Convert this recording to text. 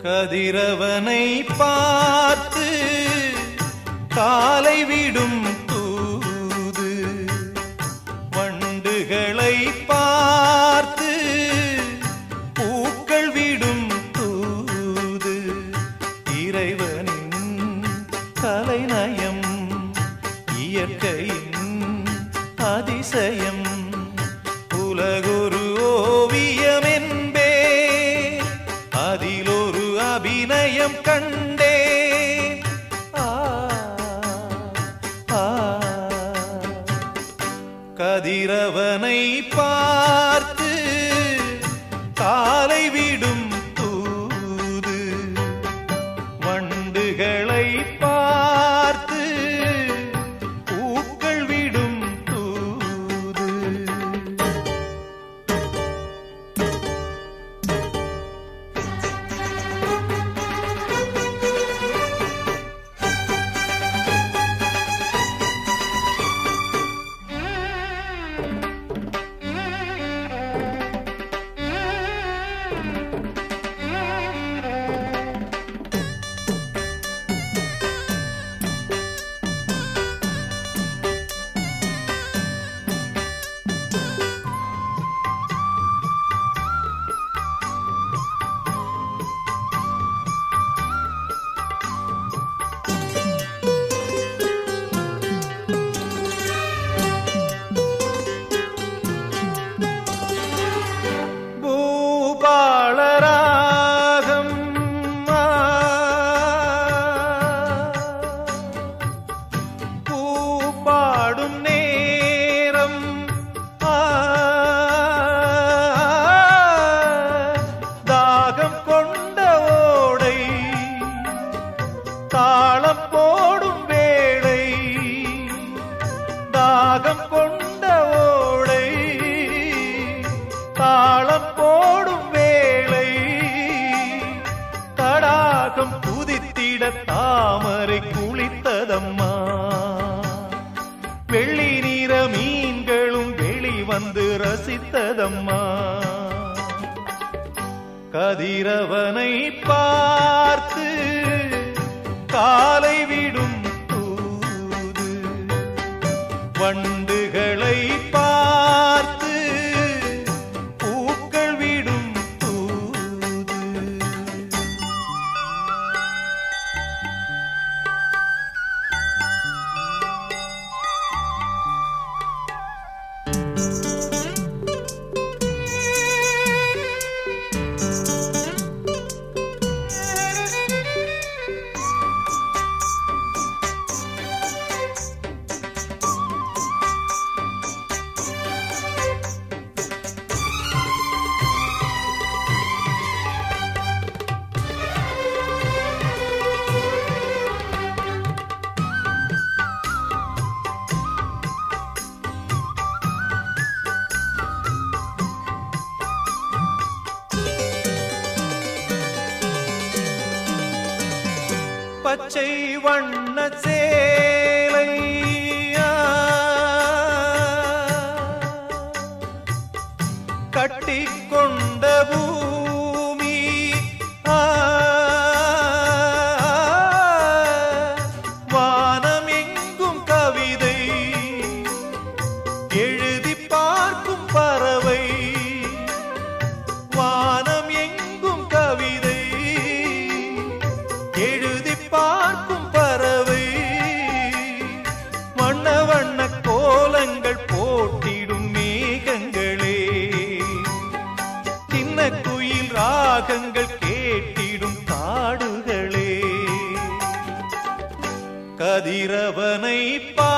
கதிரவனை பார்த்து காலை விடும் தூது வண்டுகளை பார்த்து பூக்கள் விடும் தூது இறைவனின் கலைநயம் இயற்கையின் அதிசயம் உலகொரு ஓவியம் என்பே அதில் ஒரு அபிநயம் கண்டே ஆ, ஆ. கதிரவனை பார்த்து காலை விடும் தூது வண்டுகளை பார்த்து பூக்கள் விடும் தூது பூபாளராகம் ஆ. பூப்பாடும் நேரம் ஆ. தாகம் கொண்ட ஓடை தாளம் போடும் வேளை தாகம் கொண்ட ஓடை தாளம் போடும் வேளை தடாகம் புதித்திட தாமரை குளித்ததம்மா வெள்ளி நீர மீன்களும் வெளிவந்து ரசித்ததம்மா கதிரவனை பார்த்து காலை விடும் தூது வண்டுகளை பார்த்து பூக்கள் விடும் தூது பச்சை வண்ண சேலை கட்டிக்கொண்ட பூமி ஆ, வானம் எங்கும் கவிதை எழுதி பார்க்கும் பறவை வானம் எங்கும் கவிதை எழுதி பார்க்கும் பறவை வண்ண வண்ண கோலங்கள் போட்டிடும் மேகங்களே சின்ன குயில் ராகங்கள் கேட்டிடும் காடுகளே கதிரவனை பா